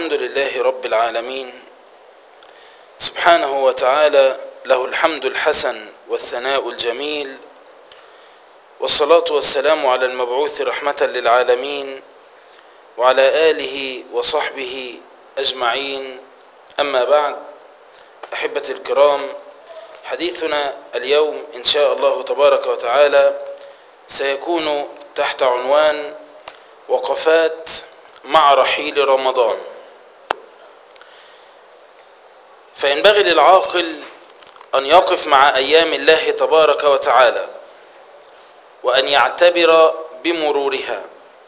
الحمد لله رب العالمين سبحانه وتعالى له الحمد الحسن والثناء الجميل والصلاة والسلام على المبعوث رحمة للعالمين وعلى آله وصحبه أجمعين أما بعد أحبتي الكرام حديثنا اليوم إن شاء الله تبارك وتعالى سيكون تحت عنوان وقفات مع رحيل رمضان فينبغي للعاقل أن يقف مع أيام الله تبارك وتعالى وأن يعتبر بمرورها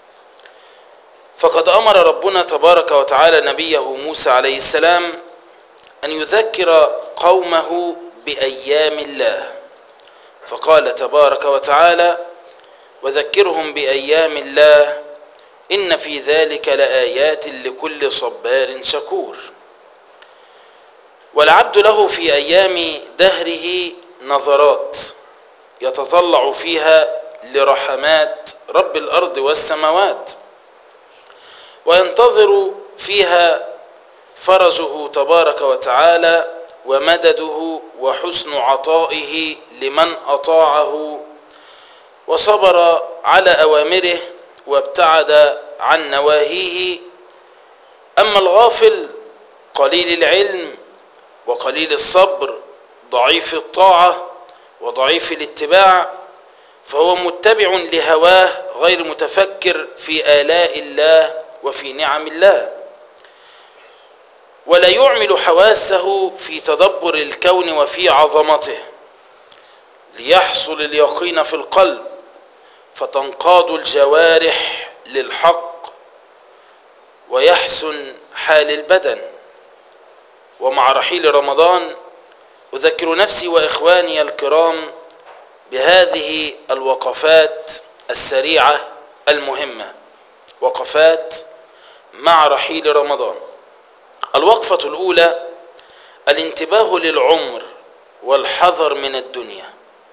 فقد أمر ربنا تبارك وتعالى نبيه موسى عليه السلام أن يذكر قومه بأيام الله فقال تبارك وتعالى وذكرهم بأيام الله إن في ذلك لآيات لكل صبار شكور والعبد له في أيام دهره نظرات يتطلع فيها لرحمات رب الأرض والسماوات وينتظر فيها فرجه تبارك وتعالى ومدده وحسن عطائه لمن أطاعه وصبر على أوامره وابتعد عن نواهيه أما الغافل قليل العلم وقليل الصبر ضعيف الطاعة وضعيف الاتباع فهو متبع لهواه غير متفكر في آلاء الله وفي نعم الله ولا يعمل حواسه في تدبر الكون وفي عظمته ليحصل اليقين في القلب فتنقاد الجوارح للحق ويحسن حال البدن ومع رحيل رمضان أذكر نفسي وإخواني الكرام بهذه الوقفات السريعة المهمة وقفات مع رحيل رمضان الوقفة الأولى الانتباه للعمر والحذر من الدنيا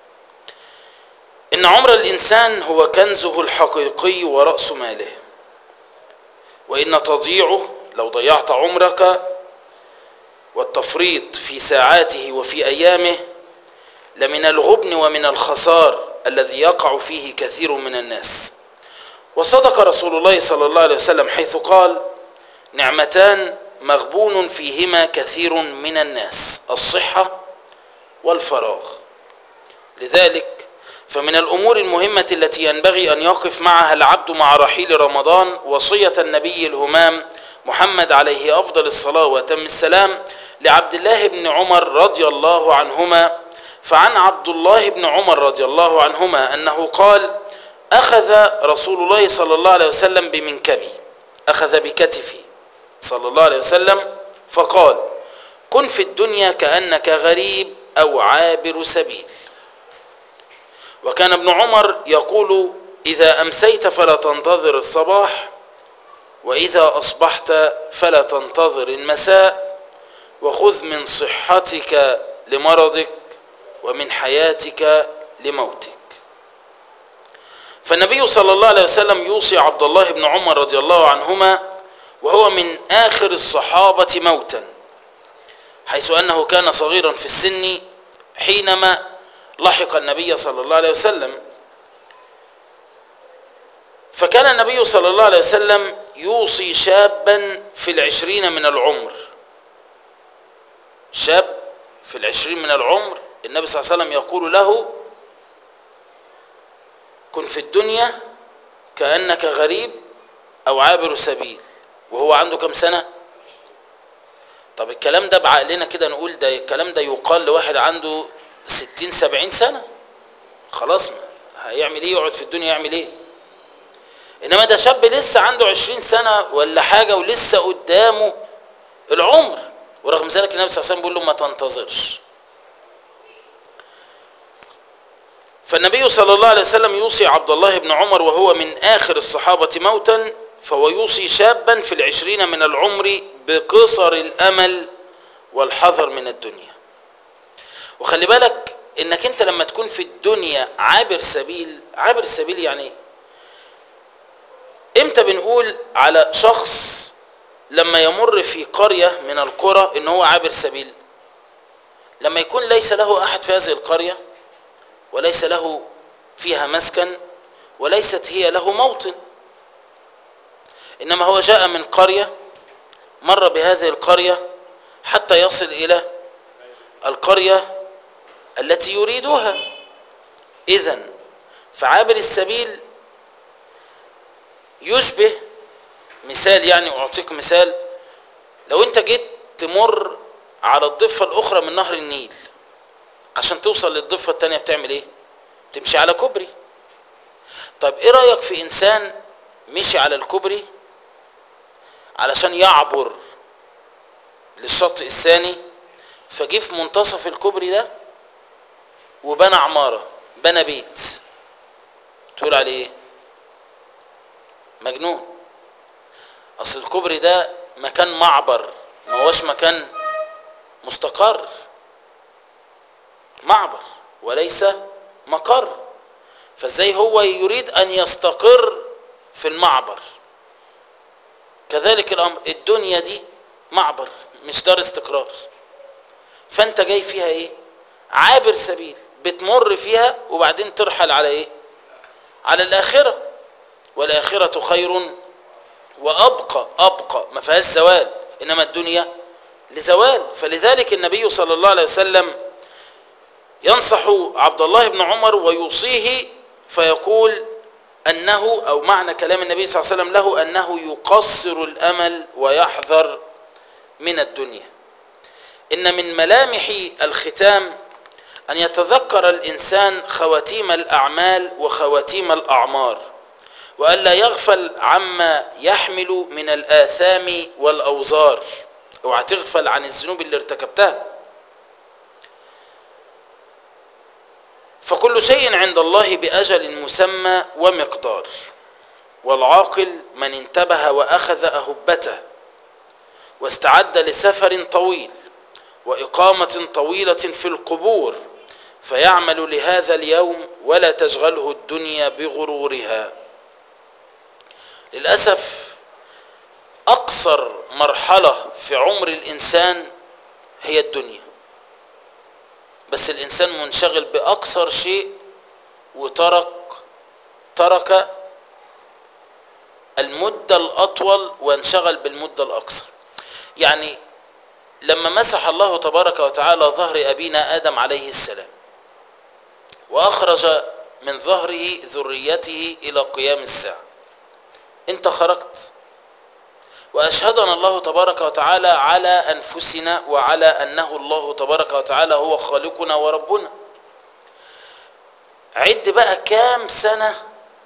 إن عمر الإنسان هو كنزه الحقيقي ورأس ماله وإن تضييعه لو ضيعت عمرك والتفريط في ساعاته وفي أيامه لمن الغبن ومن الخسار الذي يقع فيه كثير من الناس وصدق رسول الله صلى الله عليه وسلم حيث قال نعمتان مغبون فيهما كثير من الناس الصحة والفراغ لذلك فمن الأمور المهمة التي ينبغي أن يقف معها العبد مع رحيل رمضان وصية النبي الهمام محمد عليه أفضل الصلاة وتم السلام لعبد الله بن عمر رضي الله عنهما فعن عبد الله بن عمر رضي الله عنهما أنه قال أخذ رسول الله صلى الله عليه وسلم بمنكبي أخذ بكتفي صلى الله عليه وسلم فقال كن في الدنيا كأنك غريب أو عابر سبيل وكان ابن عمر يقول إذا أمسيت فلا تنتظر الصباح وإذا أصبحت فلا تنتظر المساء وخذ من صحتك لمرضك ومن حياتك لموتك فالنبي صلى الله عليه وسلم يوصي عبد الله بن عمر رضي الله عنهما وهو من آخر الصحابة موتا حيث أنه كان صغيرا في السن حينما لحق النبي صلى الله عليه وسلم فكان النبي صلى الله عليه وسلم يوصي شابا في العشرين من العمر شاب في العشرين من العمر النبي صلى الله عليه وسلم يقول له كن في الدنيا كأنك غريب أو عابر سبيل وهو عنده كم سنة طب الكلام ده بعقلنا كده نقول ده الكلام ده يقال لواحد عنده ستين سبعين سنة خلاص هيعمل ايه يقعد في الدنيا يعمل ايه انما ده شاب لسه عنده عشرين سنة ولا حاجة ولسه قدامه العمر ورغم ذلك النبي صلى الله عليه وسلم بيقول له ما تنتظرش فالنبي صلى الله عليه وسلم يوصي عبد الله بن عمر وهو من آخر الصحابة موتا فهو يوصي شابا في العشرين من العمر بقصر الأمل والحذر من الدنيا وخلي بالك انك انت لما تكون في الدنيا عابر سبيل عابر السبيل يعني امتى بنقول على شخص لما يمر في قرية من القرى ان هو عابر سبيل لما يكون ليس له احد في هذه القرية وليس له فيها مسكن وليست هي له موطن انما هو جاء من قرية مر بهذه القرية حتى يصل الى القرية التي يريدها اذا فعابر السبيل يشبه مثال يعني اعطيك مثال لو انت جيت تمر على الضفة الاخرى من نهر النيل عشان توصل للضفة التانية بتعمل ايه تمشي على كوبري طيب ايه رأيك في انسان مشي على الكوبري علشان يعبر للشاطئ الثاني فجه في منتصف الكوبري ده وبنى عمارة بنى بيت تقول عليه ايه مجنون اصل الكوبري ده مكان معبر ما هوش مكان مستقر معبر وليس مقر فازاي هو يريد ان يستقر في المعبر كذلك الامر الدنيا دي معبر مش دار استقرار فانت جاي فيها ايه عابر سبيل بتمر فيها وبعدين ترحل على ايه على الاخره والاخره خير وابقى ابقى ما فيهاش زوال انما الدنيا لزوال فلذلك النبي صلى الله عليه وسلم ينصح عبد الله بن عمر ويوصيه فيقول انه او معنى كلام النبي صلى الله عليه وسلم له انه يقصر الامل ويحذر من الدنيا ان من ملامح الختام ان يتذكر الانسان خواتيم الاعمال وخواتيم الاعمار والا يغفل عما يحمل من الاثام والاوزار اوعى تغفل عن الذنوب اللي ارتكبتها فكل شيء عند الله باجل مسمى ومقدار والعاقل من انتبه واخذ اهبته واستعد لسفر طويل واقامه طويله في القبور فيعمل لهذا اليوم ولا تشغله الدنيا بغرورها للاسف اقصر مرحله في عمر الانسان هي الدنيا بس الانسان منشغل باقصر شيء وترك ترك المده الاطول وانشغل بالمده الاقصر يعني لما مسح الله تبارك وتعالى ظهر ابينا ادم عليه السلام واخرج من ظهره ذريته الى قيام الساعه انت خرجت واشهدنا الله تبارك وتعالى على انفسنا وعلى انه الله تبارك وتعالى هو خالقنا وربنا عد بقى كام سنه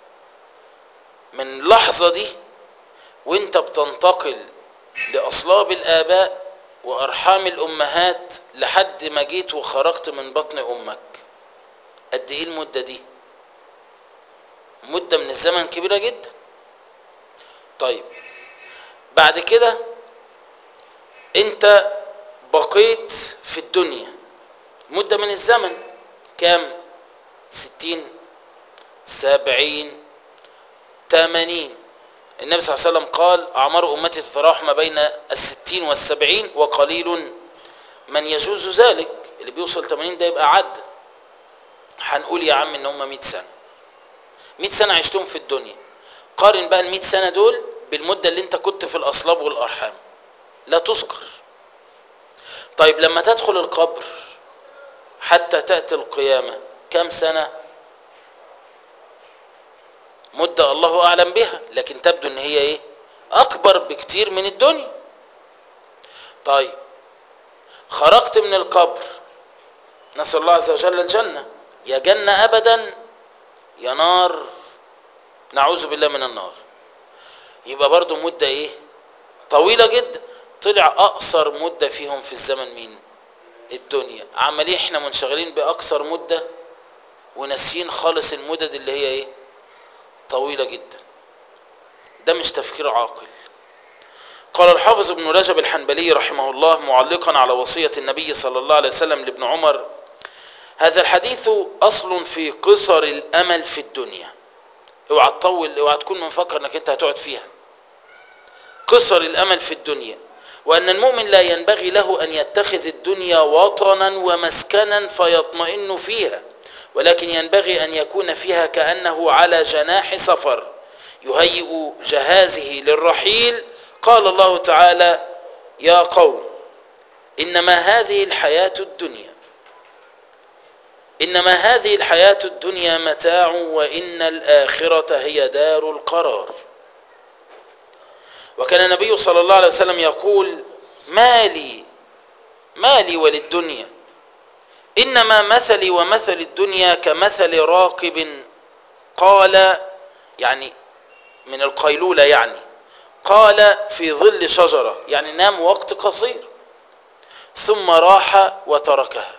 من اللحظه دي وانت بتنتقل لاصلاب الاباء وارحام الامهات لحد ما جيت وخرجت من بطن امك قد ايه المده دي مده من الزمن كبيره جدا طيب بعد كده انت بقيت في الدنيا مدة من الزمن كام ستين سبعين تمانين النبي صلى الله عليه وسلم قال أعمار أمتي تتراوح ما بين الستين والسبعين وقليل من يجوز ذلك اللي بيوصل 80 ده يبقى عد هنقول يا عم ان هم 100 سنة 100 سنة عشتهم في الدنيا قارن بقى ال 100 سنة دول بالمدة اللي انت كنت في الأصلاب والأرحام لا تذكر طيب لما تدخل القبر حتى تأتي القيامة كم سنة مدة الله أعلم بها لكن تبدو ان هي ايه أكبر بكتير من الدنيا طيب خرجت من القبر نسأل الله عز وجل الجنة يا جنة أبدا يا نار نعوذ بالله من النار يبقى برضو مدة ايه طويلة جدا طلع اقصر مدة فيهم في الزمن مين الدنيا عملية احنا منشغلين باقصر مدة وناسيين خالص المدد اللي هي ايه طويلة جدا ده مش تفكير عاقل قال الحافظ ابن رجب الحنبلي رحمه الله معلقا على وصية النبي صلى الله عليه وسلم لابن عمر هذا الحديث اصل في قصر الامل في الدنيا اوعى تطول اوعى تكون مفكر انك انت هتقعد فيها قصر الأمل في الدنيا وأن المؤمن لا ينبغي له أن يتخذ الدنيا وطنا ومسكنا فيطمئن فيها ولكن ينبغي أن يكون فيها كأنه على جناح سفر يهيئ جهازه للرحيل قال الله تعالى يا قوم إنما هذه الحياة الدنيا إنما هذه الحياة الدنيا متاع وإن الآخرة هي دار القرار وكان النبي صلى الله عليه وسلم يقول ما لي ما لي وللدنيا إنما مثلي ومثل الدنيا كمثل راكب قال يعني من القيلولة يعني قال في ظل شجرة يعني نام وقت قصير ثم راح وتركها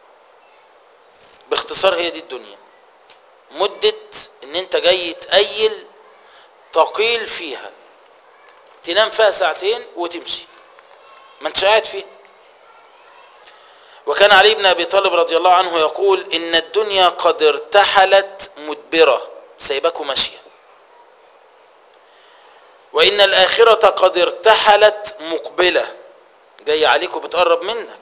باختصار هي دي الدنيا مدة ان انت جاي تقيل تقيل فيها تنام فيها ساعتين وتمشي ما انتش قاعد فيها وكان علي بن ابي طالب رضي الله عنه يقول ان الدنيا قد ارتحلت مدبره سايباكم ماشيه وان الاخره قد ارتحلت مقبله جايه عليكم بتقرب منك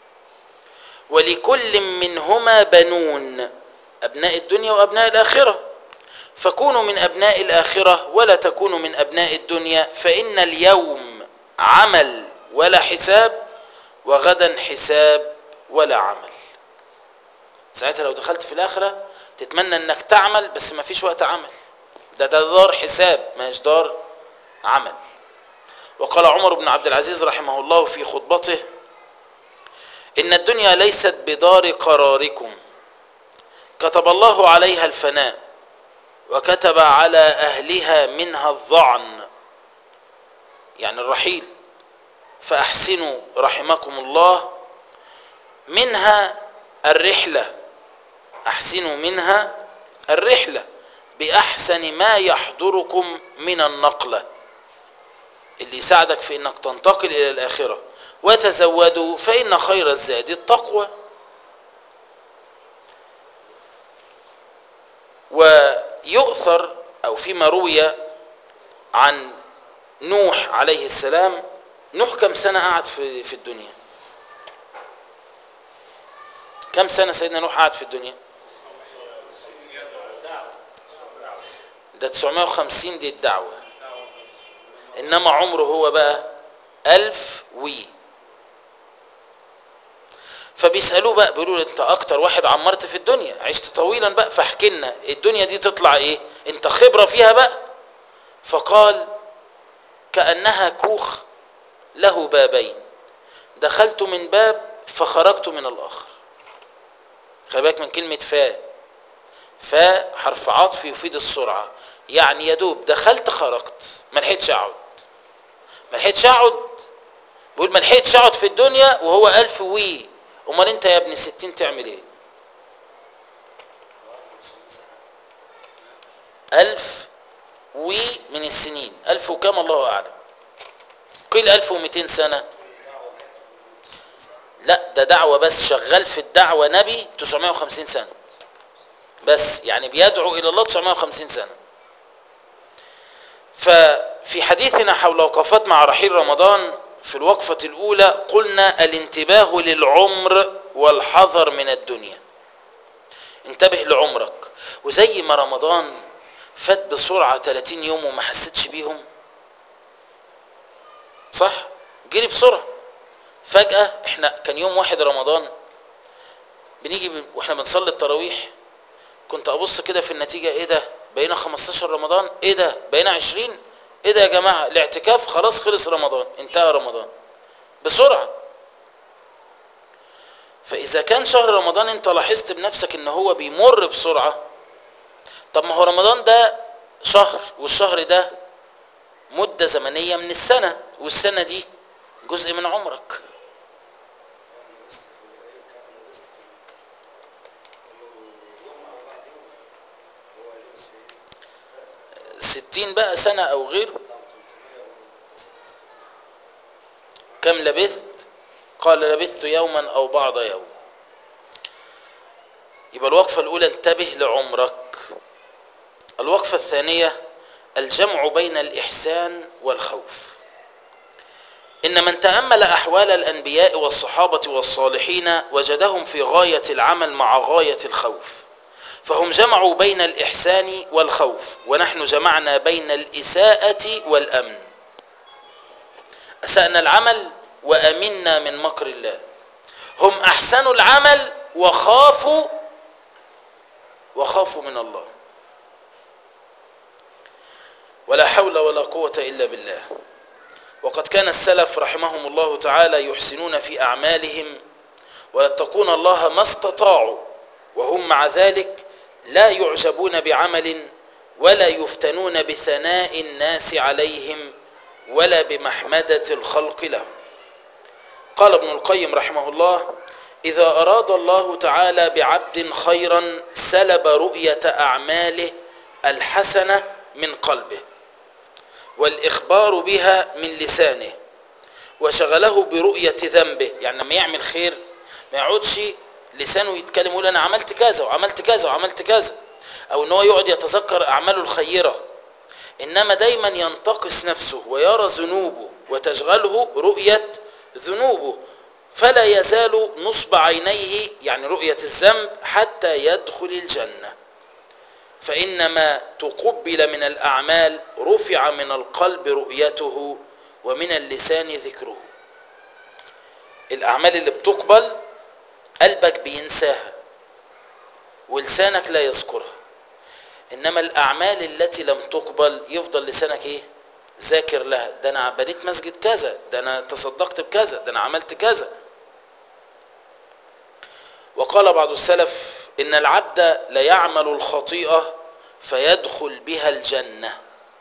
ولكل منهما بنون ابناء الدنيا وابناء الاخره فكونوا من ابناء الاخره ولا تكونوا من ابناء الدنيا فان اليوم عمل ولا حساب وغدا حساب ولا عمل ساعتها لو دخلت في الاخره تتمنى انك تعمل بس ما فيش وقت عمل ده ده دار حساب ما هيش دار عمل وقال عمر بن عبد العزيز رحمه الله في خطبته ان الدنيا ليست بدار قراركم كتب الله عليها الفناء وكتب على اهلها منها الظعن يعني الرحيل فاحسنوا رحمكم الله منها الرحله احسنوا منها الرحله باحسن ما يحضركم من النقله اللي يساعدك في انك تنتقل الى الاخره وتزودوا فان خير الزاد التقوى ويؤثر او فيما روي عن نوح عليه السلام نوح كم سنه قعد في في الدنيا كم سنه سيدنا نوح قعد في الدنيا ده 950 دي الدعوه انما عمره هو بقى ألف وي فبيسألوه بقى بيقولوا له انت اكتر واحد عمرت في الدنيا عشت طويلا بقى فاحكي لنا الدنيا دي تطلع ايه انت خبرة فيها بقى فقال كأنها كوخ له بابين دخلت من باب فخرجت من الاخر خلي بالك من كلمة فاء فاء حرف عطف يفيد السرعة يعني يا دوب دخلت خرجت ما لحقتش اقعد ما لحقتش اقعد بيقول ما لحقتش اقعد في الدنيا وهو ألف وي امال انت يا ابن ستين تعمل ايه ألف وي من السنين ألف وكام الله أعلم قيل ألف ومئتين سنة لا ده دعوة بس شغال في الدعوة نبي 950 سنة بس يعني بيدعو إلى الله 950 سنة ففي حديثنا حول وقفات مع رحيل رمضان في الوقفة الأولى قلنا الانتباه للعمر والحذر من الدنيا انتبه لعمرك وزي ما رمضان فات بسرعة 30 يوم وما حسيتش بيهم صح جري بسرعة فجأة احنا كان يوم واحد رمضان بنيجي ب... واحنا بنصلي التراويح كنت ابص كده في النتيجة ايه ده بقينا 15 رمضان ايه ده بقينا 20 ايه ده يا جماعة الاعتكاف خلاص خلص رمضان انتهى رمضان بسرعة فاذا كان شهر رمضان انت لاحظت بنفسك ان هو بيمر بسرعة طب ما هو رمضان ده شهر والشهر ده مدة زمنية من السنة والسنة دي جزء من عمرك ستين بقى سنة أو غيره كم لبثت قال لبثت يوما أو بعض يوم يبقى الوقفة الأولى انتبه لعمرك الوقفة الثانية الجمع بين الإحسان والخوف إن من تأمل أحوال الأنبياء والصحابة والصالحين وجدهم في غاية العمل مع غاية الخوف فهم جمعوا بين الإحسان والخوف ونحن جمعنا بين الإساءة والأمن أسأنا العمل وأمنا من مكر الله هم أحسنوا العمل وخافوا وخافوا من الله ولا حول ولا قوة إلا بالله وقد كان السلف رحمهم الله تعالى يحسنون في أعمالهم ويتقون الله ما استطاعوا وهم مع ذلك لا يعجبون بعمل ولا يفتنون بثناء الناس عليهم ولا بمحمدة الخلق لهم قال ابن القيم رحمه الله إذا أراد الله تعالى بعبد خيرا سلب رؤية أعماله الحسنة من قلبه والإخبار بها من لسانه وشغله برؤية ذنبه يعني لما يعمل خير ما يقعدش لسانه يتكلم يقول أنا عملت كذا وعملت كذا وعملت كذا أو أنه يقعد يتذكر أعماله الخيرة إنما دايما ينتقص نفسه ويرى ذنوبه وتشغله رؤية ذنوبه فلا يزال نصب عينيه يعني رؤية الذنب حتى يدخل الجنة فإنما تقبل من الأعمال رفع من القلب رؤيته ومن اللسان ذكره الأعمال اللي بتقبل قلبك بينساها ولسانك لا يذكرها إنما الأعمال التي لم تقبل يفضل لسانك إيه ذاكر لها ده أنا بنيت مسجد كذا ده أنا تصدقت بكذا ده أنا عملت كذا وقال بعض السلف إن العبد ليعمل الخطيئة فيدخل بها الجنة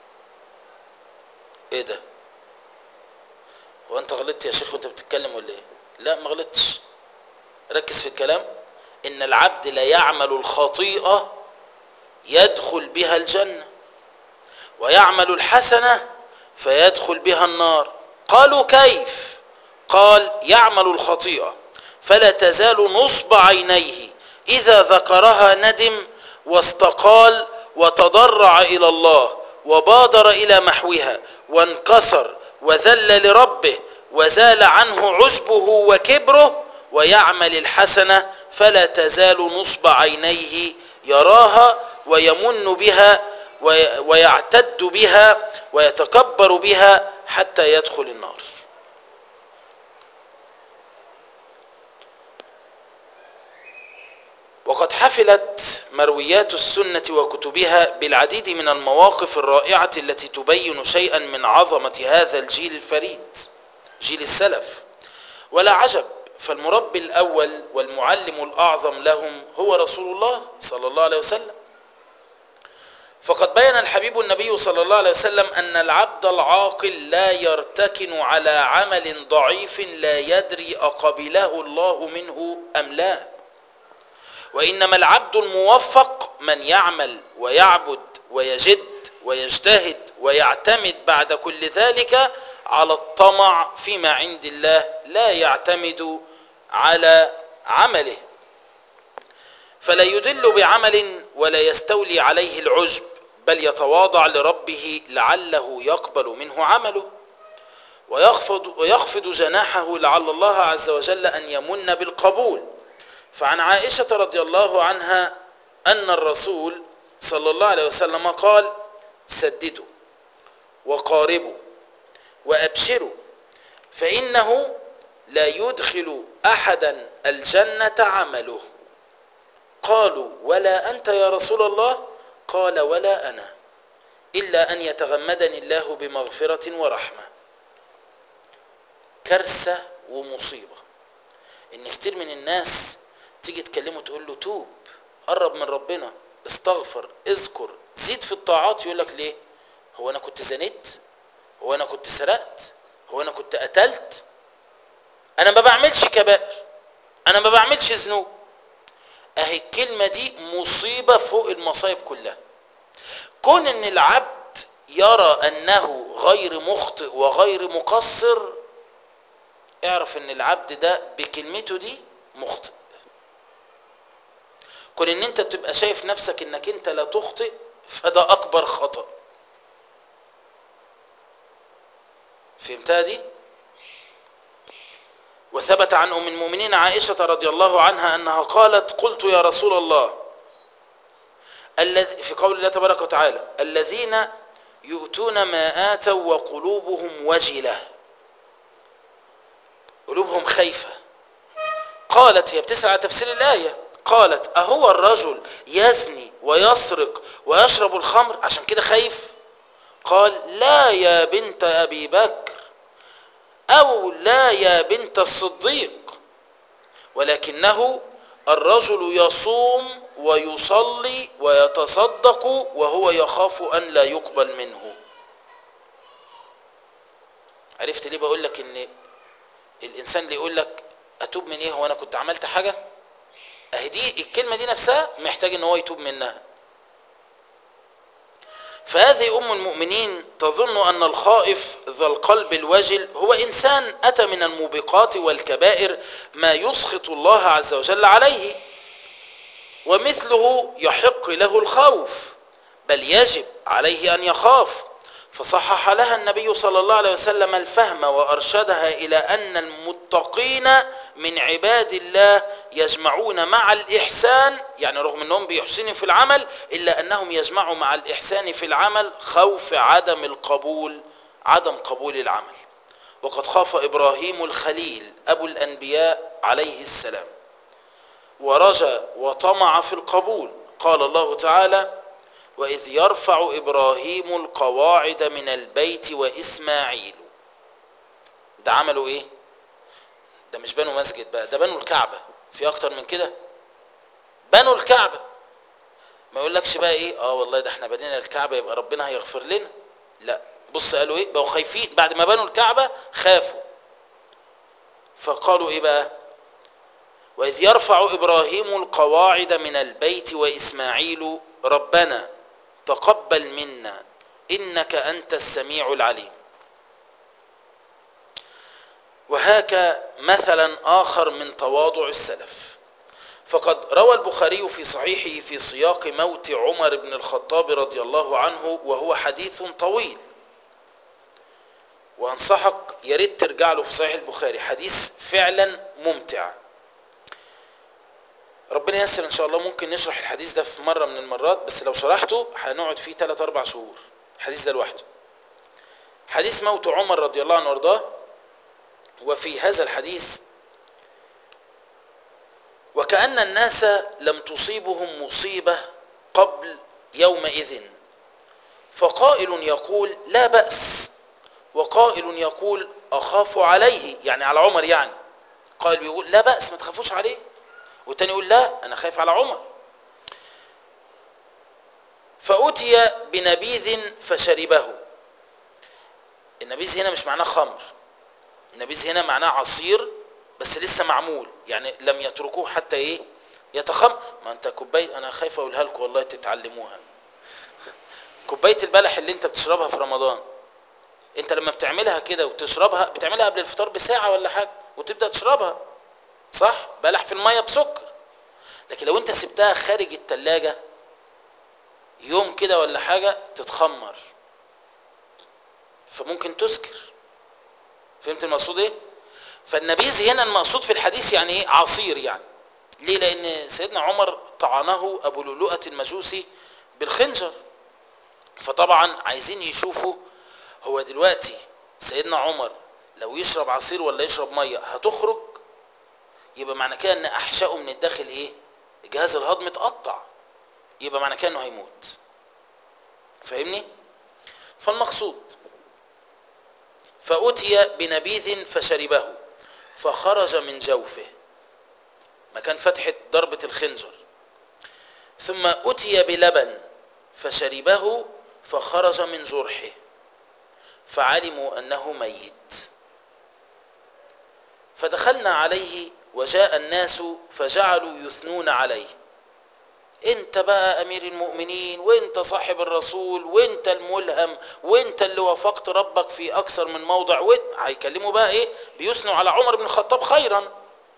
ايه ده هو انت غلطت يا شيخ وانت بتتكلم ولا ايه لا ما غلطتش ركز في الكلام ان العبد ليعمل الخطيئة يدخل بها الجنة ويعمل الحسنة فيدخل بها النار قالوا كيف قال يعمل الخطيئة فلا تزال نصب عينيه إذا ذكرها ندم واستقال وتضرع إلى الله وبادر إلى محوها وانكسر وذل لربه وزال عنه عجبه وكبره ويعمل الحسنة فلا تزال نصب عينيه يراها ويمن بها ويعتد بها ويتكبر بها حتى يدخل النار وقد حفلت مرويات السنة وكتبها بالعديد من المواقف الرائعة التي تبين شيئا من عظمة هذا الجيل الفريد جيل السلف ولا عجب فالمربي الأول والمعلم الأعظم لهم هو رسول الله صلى الله عليه وسلم فقد بين الحبيب النبي صلى الله عليه وسلم أن العبد العاقل لا يرتكن على عمل ضعيف لا يدري أقبله الله منه أم لا وإنما العبد الموفق من يعمل ويعبد ويجد ويجتهد ويعتمد بعد كل ذلك على الطمع فيما عند الله لا يعتمد على عمله فلا يدل بعمل ولا يستولي عليه العجب بل يتواضع لربه لعله يقبل منه عمله ويخفض, ويخفض جناحه لعل الله عز وجل أن يمن بالقبول فعن عائشة رضي الله عنها أن الرسول صلى الله عليه وسلم قال سددوا وقاربوا وأبشروا فإنه لا يدخل أحدا الجنة عمله قالوا ولا أنت يا رسول الله قال ولا أنا إلا أن يتغمدني الله بمغفرة ورحمة كارثة ومصيبة إن كتير من الناس تيجي تكلمه تقول له توب قرب من ربنا استغفر اذكر زيد في الطاعات يقول لك ليه هو انا كنت زنيت هو انا كنت سرقت هو انا كنت قتلت انا ما بعملش كبائر انا ما بعملش ذنوب اهي الكلمه دي مصيبه فوق المصايب كلها كون ان العبد يرى انه غير مخطئ وغير مقصر اعرف ان العبد ده بكلمته دي مخطئ كون ان انت تبقى شايف نفسك انك انت لا تخطئ فده اكبر خطأ فهمتها دي وثبت عن أم المؤمنين عائشة رضي الله عنها أنها قالت قلت يا رسول الله الذي في قول الله تبارك وتعالى الذين يؤتون ما آتوا وقلوبهم وجلة قلوبهم خايفة قالت هي بتسأل على تفسير الآية قالت أهو الرجل يزني ويسرق ويشرب الخمر عشان كده خايف قال لا يا بنت أبي بكر أو لا يا بنت الصديق ولكنه الرجل يصوم ويصلي ويتصدق وهو يخاف أن لا يقبل منه عرفت ليه بقول لك ان الانسان اللي يقول لك اتوب من ايه هو انا كنت عملت حاجه اهي دي الكلمه دي نفسها محتاج ان هو يتوب منها فهذه ام المؤمنين تظن ان الخائف ذا القلب الوجل هو انسان اتى من الموبقات والكبائر ما يسخط الله عز وجل عليه ومثله يحق له الخوف بل يجب عليه ان يخاف فصحح لها النبي صلى الله عليه وسلم الفهم وارشدها الى ان المتقين من عباد الله يجمعون مع الاحسان يعني رغم انهم بيحسنوا في العمل الا انهم يجمعوا مع الاحسان في العمل خوف عدم القبول عدم قبول العمل وقد خاف ابراهيم الخليل ابو الانبياء عليه السلام ورجا وطمع في القبول قال الله تعالى وإذ يرفع إبراهيم القواعد من البيت وإسماعيل ده عملوا إيه ده مش بنوا مسجد بقى ده بنوا الكعبة في أكتر من كده بنوا الكعبة ما يقولكش بقى إيه آه والله ده احنا بنينا الكعبة يبقى ربنا هيغفر لنا لا بص قالوا إيه بقوا خايفين بعد ما بنوا الكعبة خافوا فقالوا إيه بقى وإذ يرفع إبراهيم القواعد من البيت وإسماعيل ربنا تقبل منا إنك أنت السميع العليم وهاك مثلا آخر من تواضع السلف فقد روى البخاري في صحيحه في سياق موت عمر بن الخطاب رضي الله عنه وهو حديث طويل وأنصحك يا ريت ترجع له في صحيح البخاري حديث فعلا ممتع ربنا ييسر ان شاء الله ممكن نشرح الحديث ده في مره من المرات بس لو شرحته هنقعد فيه 3 4 شهور الحديث ده لوحده حديث موت عمر رضي الله عنه وارضاه وفي هذا الحديث وكأن الناس لم تصيبهم مصيبة قبل يومئذ فقائل يقول لا بأس وقائل يقول أخاف عليه يعني على عمر يعني قائل يقول لا بأس ما تخافوش عليه والتاني يقول لا انا خايف على عمر فأتي بنبيذ فشربه النبيذ هنا مش معناه خمر النبيذ هنا معناه عصير بس لسه معمول يعني لم يتركوه حتى ايه يتخم ما انت كوبايه انا خايف اقولها لكم والله تتعلموها كوبايه البلح اللي انت بتشربها في رمضان انت لما بتعملها كده وتشربها بتعملها قبل الفطار بساعه ولا حاجه وتبدا تشربها صح بلح في الميه بسكر لكن لو انت سبتها خارج التلاجة يوم كده ولا حاجة تتخمر فممكن تسكر فهمت المقصود ايه فالنبيذ هنا المقصود في الحديث يعني ايه عصير يعني ليه لان سيدنا عمر طعنه ابو لؤلؤة المجوسي بالخنجر فطبعا عايزين يشوفوا هو دلوقتي سيدنا عمر لو يشرب عصير ولا يشرب ميه هتخرج يبقى معنى كده ان احشائه من الداخل ايه الجهاز الهضمي اتقطع يبقى معنى كده انه هيموت فاهمني فالمقصود فأتي بنبيذ فشربه فخرج من جوفه مكان فتحة ضربة الخنجر ثم أتي بلبن فشربه فخرج من جرحه فعلموا أنه ميت فدخلنا عليه وجاء الناس فجعلوا يثنون عليه انت بقى امير المؤمنين وانت صاحب الرسول وانت الملهم وانت اللي وافقت ربك في اكثر من موضع وانت هيكلموا بقى ايه بيثنوا على عمر بن الخطاب خيرا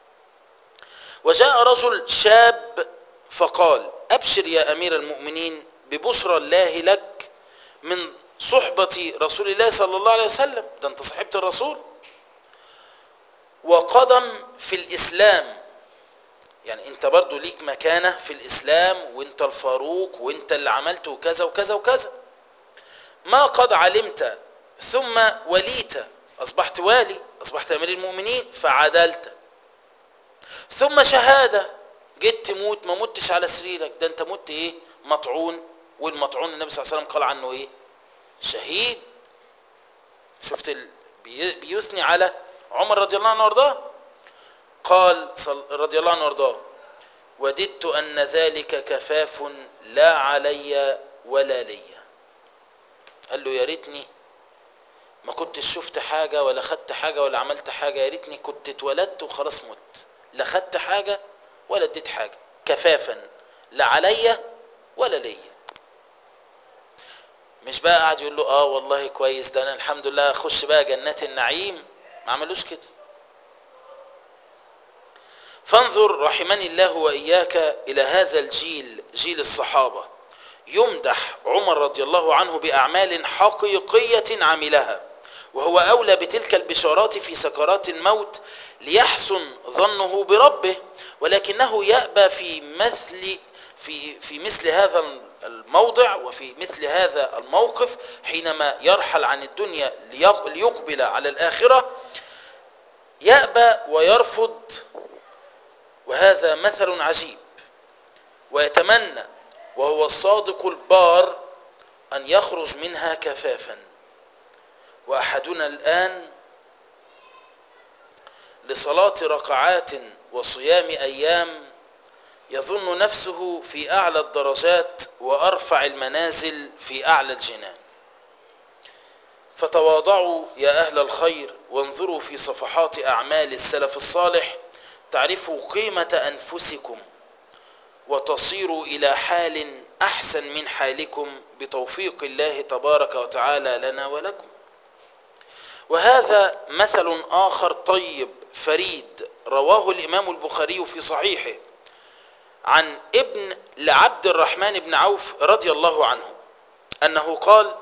وجاء رجل شاب فقال ابشر يا امير المؤمنين ببشرى الله لك من صحبة رسول الله صلى الله عليه وسلم ده انت صاحبت الرسول وقدم في الإسلام يعني انت برضو ليك مكانة في الإسلام وانت الفاروق وانت اللي عملت وكذا وكذا وكذا ما قد علمت ثم وليت أصبحت والي أصبحت أمير المؤمنين فعدلت ثم شهادة جيت تموت ما متش على سريرك ده انت مت ايه مطعون والمطعون النبي صلى الله عليه وسلم قال عنه ايه شهيد شفت ال... بي... بيثني على عمر رضي الله عنه وارضاه قال صل... رضي الله عنه وارضاه وددت ان ذلك كفاف لا علي ولا لي قال له يا ريتني ما كنتش شفت حاجه ولا خدت حاجه ولا عملت حاجه يا ريتني كنت اتولدت وخلاص مت لا خدت حاجه ولا اديت حاجه كفافا لا عليا ولا ليا مش بقى قاعد يقول له اه والله كويس ده انا الحمد لله اخش بقى جنات النعيم ما عملوش كده فانظر رحمني الله واياك الى هذا الجيل جيل الصحابه يمدح عمر رضي الله عنه باعمال حقيقيه عملها وهو اولى بتلك البشارات في سكرات الموت ليحسن ظنه بربه ولكنه يأبى في مثل في في مثل هذا الموضع وفي مثل هذا الموقف حينما يرحل عن الدنيا ليقبل على الآخرة يأبى ويرفض وهذا مثل عجيب ويتمنى وهو الصادق البار أن يخرج منها كفافا وأحدنا الآن لصلاة ركعات وصيام أيام يظن نفسه في أعلى الدرجات وأرفع المنازل في أعلى الجنان فتواضعوا يا أهل الخير وانظروا في صفحات أعمال السلف الصالح تعرفوا قيمة أنفسكم وتصيروا إلى حال أحسن من حالكم بتوفيق الله تبارك وتعالى لنا ولكم وهذا مثل آخر طيب فريد رواه الإمام البخاري في صحيحه عن ابن لعبد الرحمن بن عوف رضي الله عنه أنه قال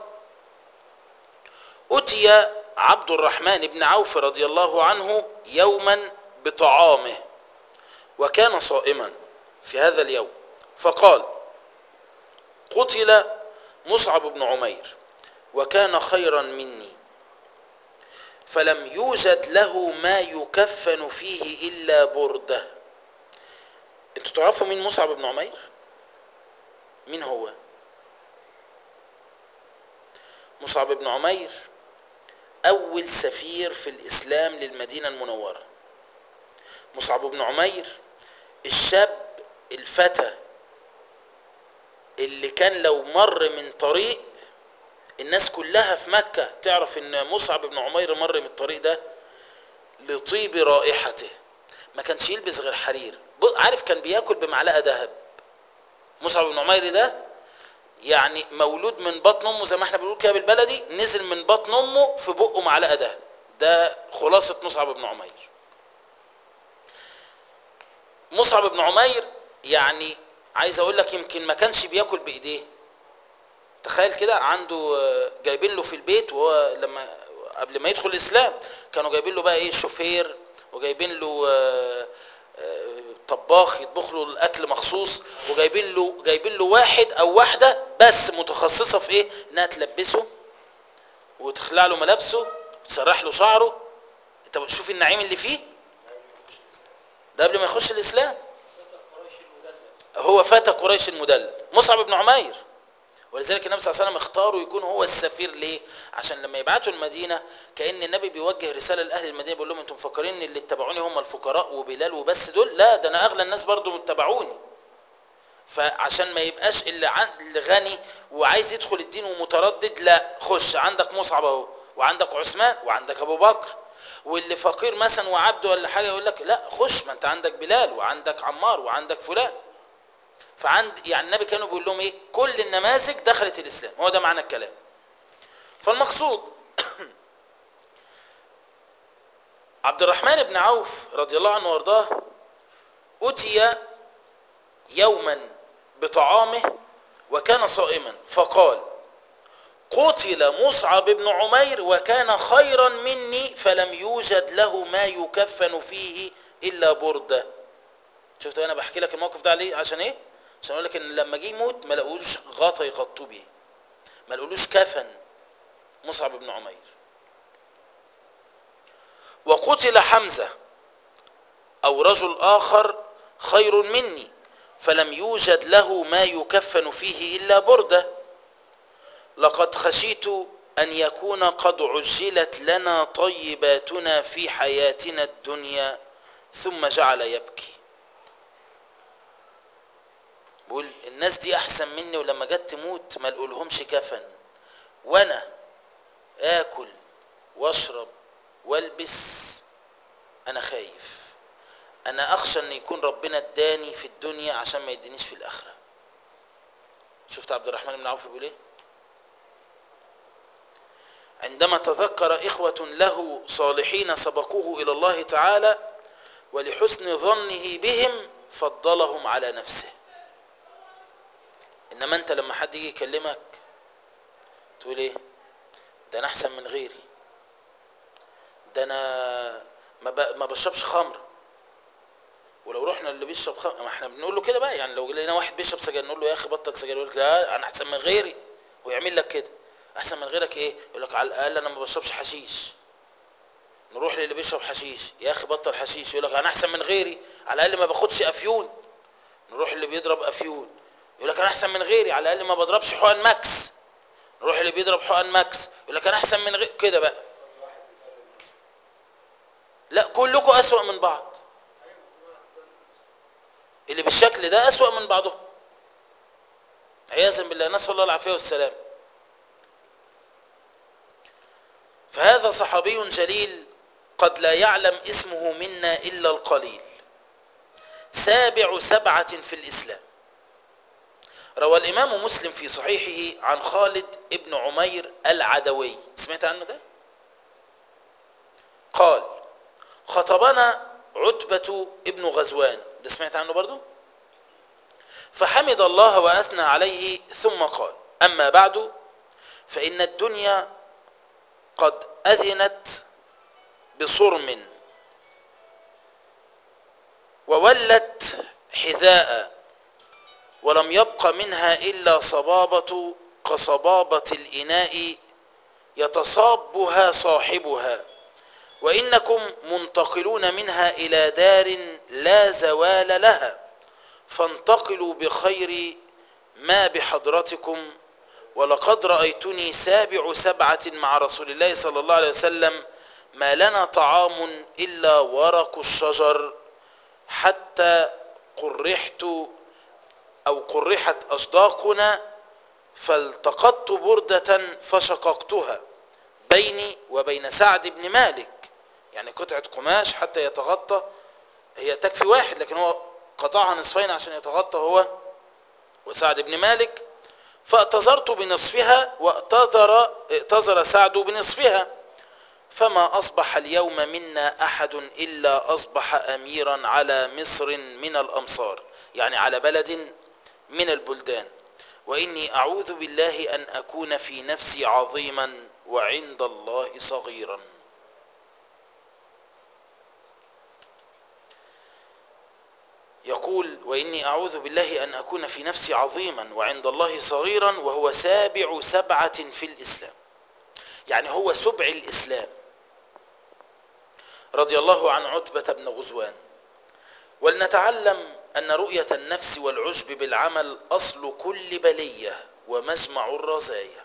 أتي عبد الرحمن بن عوف رضي الله عنه يوما بطعامه وكان صائما في هذا اليوم فقال قتل مصعب بن عمير وكان خيرا مني فلم يوجد له ما يكفن فيه إلا بردة انتوا تعرفوا مين مصعب بن عمير مين هو مصعب بن عمير أول سفير في الإسلام للمدينة المنورة مصعب بن عمير الشاب الفتى اللي كان لو مر من طريق الناس كلها في مكة تعرف ان مصعب بن عمير مر من الطريق ده لطيب رائحته ما كانش يلبس غير حرير عارف كان بياكل بمعلقة ذهب مصعب بن عمير ده يعني مولود من بطن امه زي ما احنا بنقول كده بالبلدي نزل من بطن امه في بقه معلقة ذهب ده خلاصة مصعب بن عمير مصعب بن عمير يعني عايز اقول لك يمكن ما كانش بياكل بايديه تخيل كده عنده جايبين له في البيت وهو لما قبل ما يدخل الاسلام كانوا جايبين له بقى ايه شوفير وجايبين له طباخ يطبخ له الاكل مخصوص وجايبين له جايبين له واحد او واحده بس متخصصه في ايه انها تلبسه وتخلع له ملابسه وتسرح له شعره انت بتشوف النعيم اللي فيه ده قبل ما يخش الاسلام هو فتى قريش المدلل مصعب بن عمير ولذلك النبي صلى الله عليه وسلم اختاره يكون هو السفير ليه عشان لما يبعتوا المدينه كان النبي بيوجه رساله لاهل المدينه بيقول لهم انتم مفكرين ان اللي اتبعوني هم الفقراء وبلال وبس دول لا ده انا اغلى الناس برضو متبعوني فعشان ما يبقاش اللي, عن... اللي غني وعايز يدخل الدين ومتردد لا خش عندك مصعب اهو وعندك عثمان وعندك ابو بكر واللي فقير مثلا وعبد ولا حاجه يقول لك لا خش ما انت عندك بلال وعندك عمار وعندك فلان فعند يعني النبي كانوا بيقول لهم ايه كل النماذج دخلت الاسلام هو ده معنى الكلام فالمقصود عبد الرحمن بن عوف رضي الله عنه وارضاه اتي يوما بطعامه وكان صائما فقال قتل مصعب بن عمير وكان خيرا مني فلم يوجد له ما يكفن فيه الا برده شفت انا بحكي لك الموقف ده عليه عشان ايه عشان اقول لك ان لما جه يموت ما لقوش غطا يغطوه بيه ما لقولوش كفن مصعب بن عمير وقتل حمزه او رجل اخر خير مني فلم يوجد له ما يكفن فيه الا برده لقد خشيت ان يكون قد عجلت لنا طيباتنا في حياتنا الدنيا ثم جعل يبكي بقول الناس دي احسن مني ولما جت تموت ما لقولهمش كفن وانا اكل واشرب والبس انا خايف انا اخشى ان يكون ربنا اداني في الدنيا عشان ما يدينيش في الاخره شفت عبد الرحمن بن عوف بيقول ايه عندما تذكر إخوة له صالحين سبقوه إلى الله تعالى ولحسن ظنه بهم فضلهم على نفسه إنما أنت لما حد يجي يكلمك تقول إيه ده أنا أحسن من غيري ده أنا ما, ب... ما بشربش خمر ولو رحنا اللي بيشرب خمر ما احنا بنقول له كده بقى يعني لو لقينا واحد بيشرب سجاير نقول له يا اخي بطل سجاير يقول لك لا انا احسن من غيري ويعمل لك كده احسن من غيرك ايه يقول لك على الاقل انا ما بشربش حشيش نروح للي بيشرب حشيش يا اخي بطل حشيش يقول لك انا احسن من غيري على الاقل ما باخدش افيون نروح اللي بيضرب افيون يقول لك انا احسن من غيري على الاقل ما بضربش حقن ماكس نروح اللي بيضرب حقن ماكس يقول لك انا احسن من غيري كده بقى لا كلكم اسوأ من بعض اللي بالشكل ده اسوأ من بعضهم عياذا بالله نسال الله العافيه والسلام فهذا صحابي جليل قد لا يعلم اسمه منا الا القليل سابع سبعه في الاسلام روى الامام مسلم في صحيحه عن خالد ابن عمير العدوي سمعت عنه ده قال خطبنا عتبة ابن غزوان ده سمعت عنه برضو فحمد الله وأثنى عليه ثم قال أما بعد فإن الدنيا قد أذنت بصرم وولت حذاء ولم يبق منها إلا صبابة كصبابة الإناء يتصابها صاحبها وإنكم منتقلون منها إلى دار لا زوال لها فانتقلوا بخير ما بحضرتكم ولقد رأيتني سابع سبعة مع رسول الله صلى الله عليه وسلم ما لنا طعام إلا ورق الشجر حتى قرحت أو قرحت أصداقنا فالتقطت بردة فشققتها بيني وبين سعد بن مالك يعني قطعة قماش حتى يتغطى هي تكفي واحد لكن هو قطعها نصفين عشان يتغطى هو وسعد بن مالك فاعتذرت بنصفها واعتذر اعتذر سعد بنصفها فما أصبح اليوم منا أحد إلا أصبح أميرا على مصر من الأمصار يعني على بلد من البلدان وإني أعوذ بالله أن أكون في نفسي عظيما وعند الله صغيرا يقول وإني أعوذ بالله أن أكون في نفسي عظيما وعند الله صغيرا وهو سابع سبعة في الإسلام يعني هو سبع الإسلام رضي الله عن عتبة بن غزوان ولنتعلم أن رؤية النفس والعجب بالعمل أصل كل بلية ومجمع الرزايا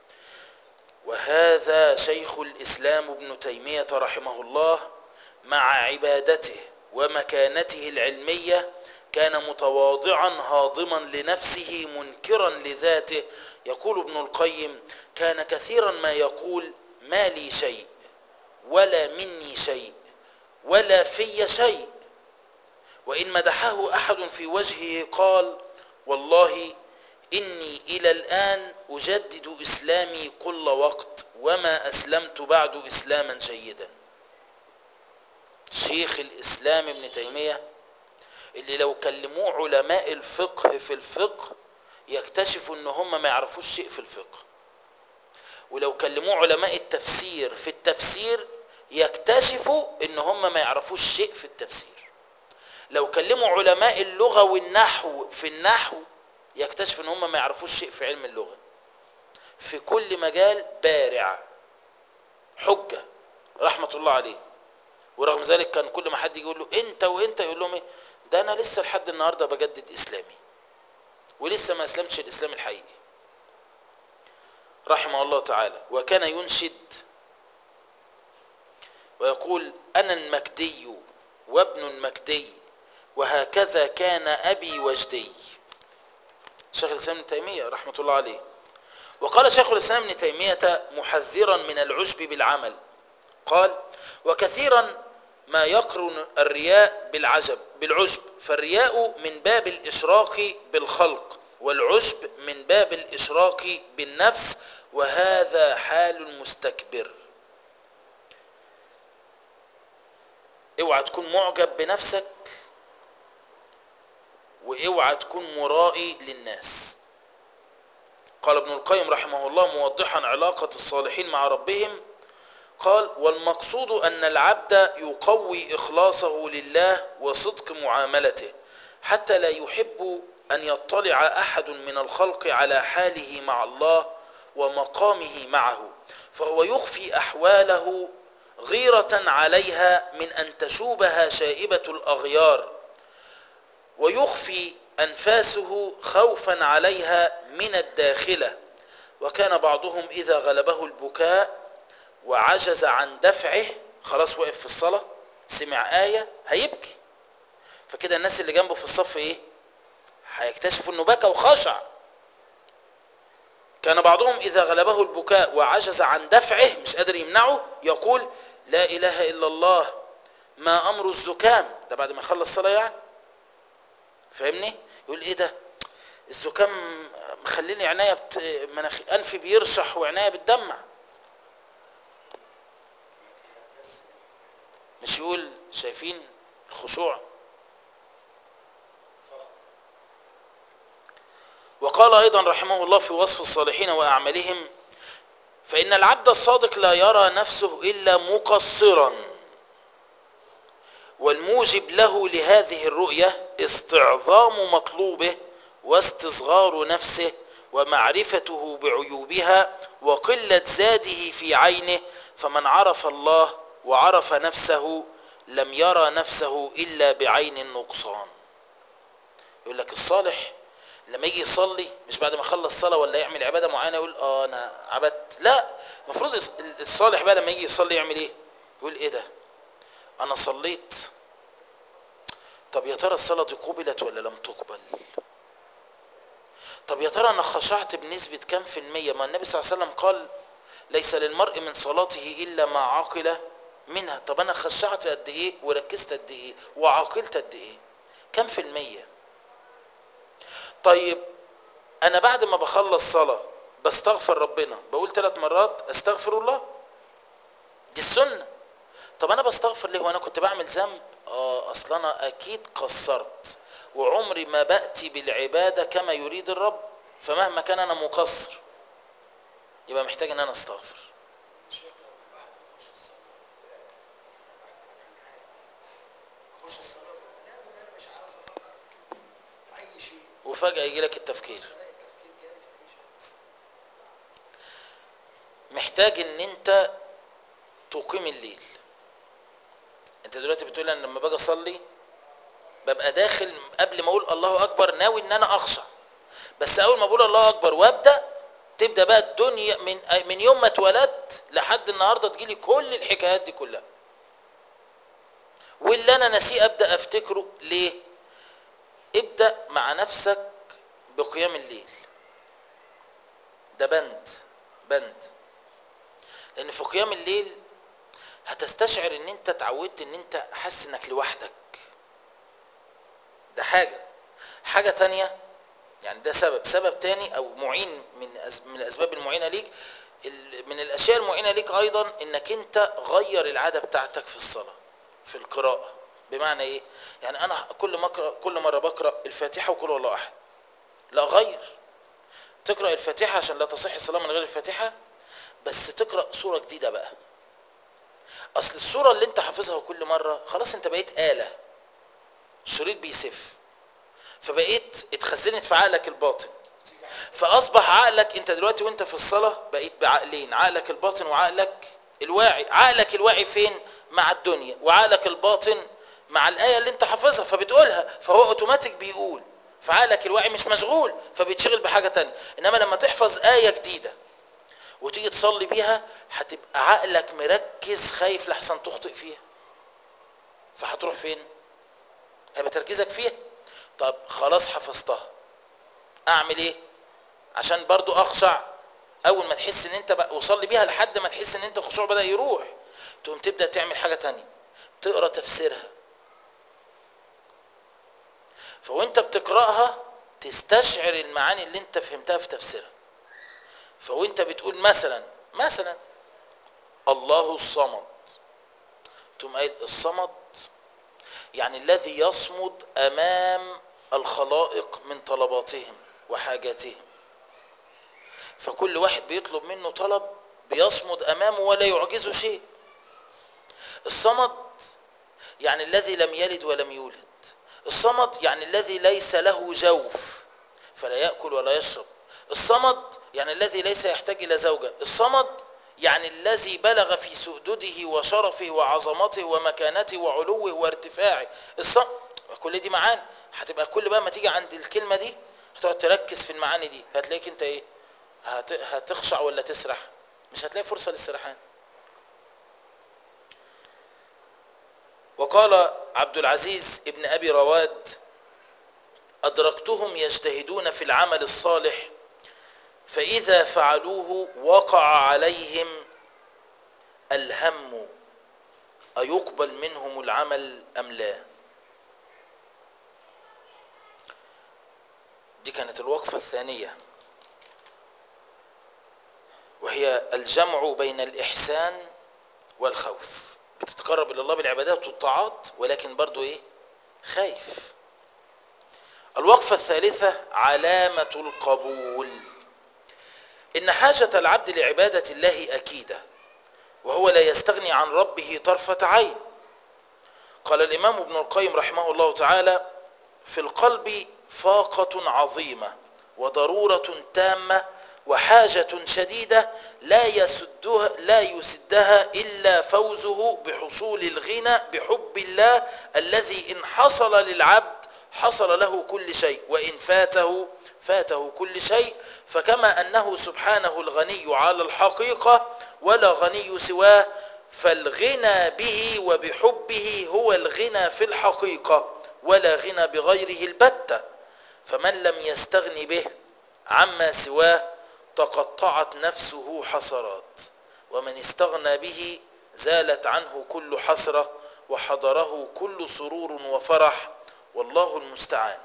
وهذا شيخ الإسلام ابن تيمية رحمه الله مع عبادته ومكانته العلمية كان متواضعا هاضما لنفسه منكرا لذاته يقول ابن القيم كان كثيرا ما يقول ما لي شيء ولا مني شيء ولا في شيء وإن مدحه أحد في وجهه قال والله إني إلى الآن أجدد إسلامي كل وقت وما أسلمت بعد إسلاما جيدا شيخ الإسلام ابن تيمية اللي لو كلموه علماء الفقه في الفقه يكتشفوا ان هم ما يعرفوش شيء في الفقه ولو كلموه علماء التفسير في التفسير يكتشفوا ان هم ما يعرفوش شيء في التفسير لو كلموا علماء اللغة والنحو في النحو يكتشف ان هم ما يعرفوش شيء في علم اللغة في كل مجال بارع حجة رحمة الله عليه ورغم ذلك كان كل ما حد يجي يقول له انت وانت يقول لهم ايه ده انا لسه لحد النهارده بجدد اسلامي ولسه ما اسلمتش الاسلام الحقيقي رحمه الله تعالى وكان ينشد ويقول انا المكدي وابن المكدي وهكذا كان ابي وجدي شيخ الاسلام ابن تيميه رحمه الله عليه وقال شيخ الاسلام ابن تيميه محذرا من العجب بالعمل قال وكثيرا ما يقرن الرياء بالعجب بالعجب فالرياء من باب الاشراك بالخلق والعجب من باب الاشراك بالنفس وهذا حال المستكبر اوعى تكون معجب بنفسك واوعى تكون مرائي للناس قال ابن القيم رحمه الله موضحا علاقة الصالحين مع ربهم قال والمقصود أن العبد يقوي إخلاصه لله وصدق معاملته حتى لا يحب أن يطلع أحد من الخلق على حاله مع الله ومقامه معه فهو يخفي أحواله غيرة عليها من أن تشوبها شائبة الأغيار ويخفي أنفاسه خوفا عليها من الداخلة وكان بعضهم إذا غلبه البكاء وعجز عن دفعه خلاص وقف في الصلاة سمع آية هيبكي فكده الناس اللي جنبه في الصف ايه هيكتشفوا انه بكى وخشع كان بعضهم اذا غلبه البكاء وعجز عن دفعه مش قادر يمنعه يقول لا اله الا الله ما امر الزكام ده بعد ما يخلص صلاة يعني فاهمني يقول ايه ده الزكام مخليني عناية بت... مناخ... انفي بيرشح وعناية بتدمع مش يقول شايفين الخشوع وقال أيضا رحمه الله في وصف الصالحين وأعمالهم فإن العبد الصادق لا يرى نفسه إلا مقصرا والموجب له لهذه الرؤية استعظام مطلوبه واستصغار نفسه ومعرفته بعيوبها وقلة زاده في عينه فمن عرف الله وعرف نفسه لم يرى نفسه إلا بعين النقصان يقول لك الصالح لما يجي يصلي مش بعد ما يخلص صلاة ولا يعمل عبادة معينة يقول اه انا عبدت لا المفروض الصالح بقى لما يجي يصلي يعمل ايه يقول ايه ده انا صليت طب يا ترى الصلاة دي قبلت ولا لم تقبل طب يا ترى انا خشعت بنسبة كام في المية ما النبي صلى الله عليه وسلم قال ليس للمرء من صلاته الا ما عقل منها طب انا خشعت قد ايه وركزت قد ايه وعقلت قد ايه كم في المية طيب انا بعد ما بخلص صلاة بستغفر ربنا بقول ثلاث مرات استغفر الله دي السنة طب انا بستغفر ليه وانا كنت بعمل ذنب اه اصل انا اكيد قصرت وعمري ما بأتي بالعبادة كما يريد الرب فمهما كان انا مقصر يبقى محتاج ان انا استغفر اخش الصلاه بنام ان انا مش عاوز افكر في كده في اي شيء وفجأة يجي لك التفكير بس الاقي التفكير جاري في اي شيء محتاج ان انت تقيم الليل انت دلوقتي بتقول انا لما باجي اصلي ببقى داخل قبل ما اقول الله اكبر ناوي ان انا اخشع بس اول ما بقول الله اكبر وابدا تبدا بقى الدنيا من من يوم ما اتولدت لحد النهارده تجيلي كل الحكايات دي كلها واللي انا ناسيه ابدا افتكره ليه ابدا مع نفسك بقيام الليل ده بند بند لان في قيام الليل هتستشعر ان انت اتعودت ان انت حاسس انك لوحدك ده حاجة حاجة تانية يعني ده سبب سبب تاني او معين من أز- من الاسباب المعينة ليك ال- من الاشياء المعينة ليك ايضا انك انت غير العادة بتاعتك في الصلاة في القراءة بمعنى ايه يعني انا كل ما اقرا كل مرة بقرا الفاتحة وكل الله احد لا غير تقرا الفاتحة عشان لا تصح الصلاة من غير الفاتحة بس تقرا سوره جديده بقى اصل السوره اللي انت حافظها كل مره خلاص انت بقيت آلة الشريط بيسف فبقيت اتخزنت في عقلك الباطن فاصبح عقلك انت دلوقتي وانت في الصلاه بقيت بعقلين عقلك الباطن وعقلك الواعي عقلك الواعي فين مع الدنيا وعقلك الباطن مع الايه اللي انت حافظها فبتقولها فهو اوتوماتيك بيقول فعقلك الواعي مش مشغول فبيتشغل بحاجه تانية انما لما تحفظ ايه جديده وتيجي تصلي بيها هتبقى عقلك مركز خايف لحسن تخطئ فيها فهتروح فين هيبقى تركيزك فيها طب خلاص حفظتها اعمل ايه عشان برضو اخشع اول ما تحس ان انت بقى وصلي بيها لحد ما تحس ان انت الخشوع بدا يروح تقوم تبدا تعمل حاجه تانية تقرا تفسيرها فوانت بتقراها تستشعر المعاني اللي انت فهمتها في تفسيرها فوانت بتقول مثلا مثلا الله الصمد تقوم قايل الصمد يعني الذي يصمد امام الخلائق من طلباتهم وحاجاتهم فكل واحد بيطلب منه طلب بيصمد امامه ولا يعجزه شيء الصمد يعني الذي لم يلد ولم يولد الصمد يعني الذي ليس له جوف فلا ياكل ولا يشرب الصمد يعني الذي ليس يحتاج الى زوجه الصمد يعني الذي بلغ في سؤدده وشرفه وعظمته ومكانته وعلوه وارتفاعه الصمد كل دي معاني هتبقى كل بقى ما تيجي عند الكلمه دي هتقعد تركز في المعاني دي هتلاقيك انت ايه هت... هتخشع ولا تسرح مش هتلاقي فرصه للسرحان وقال عبد العزيز ابن ابي رواد ادركتهم يجتهدون في العمل الصالح فاذا فعلوه وقع عليهم الهم ايقبل منهم العمل ام لا دي كانت الوقفه الثانيه وهي الجمع بين الإحسان والخوف بتتقرب إلى الله بالعبادات والطاعات ولكن برضو إيه خايف الوقفة الثالثة علامة القبول إن حاجة العبد لعبادة الله أكيدة وهو لا يستغني عن ربه طرفة عين قال الإمام ابن القيم رحمه الله تعالى في القلب فاقة عظيمة وضرورة تامة وحاجة شديدة لا يسدها لا يسدها إلا فوزه بحصول الغنى بحب الله الذي إن حصل للعبد حصل له كل شيء وإن فاته فاته كل شيء فكما أنه سبحانه الغني على الحقيقة ولا غني سواه فالغنى به وبحبه هو الغنى في الحقيقة ولا غنى بغيره البتة فمن لم يستغن به عما سواه تقطعت نفسه حسرات ومن استغنى به زالت عنه كل حسرة وحضره كل سرور وفرح والله المستعان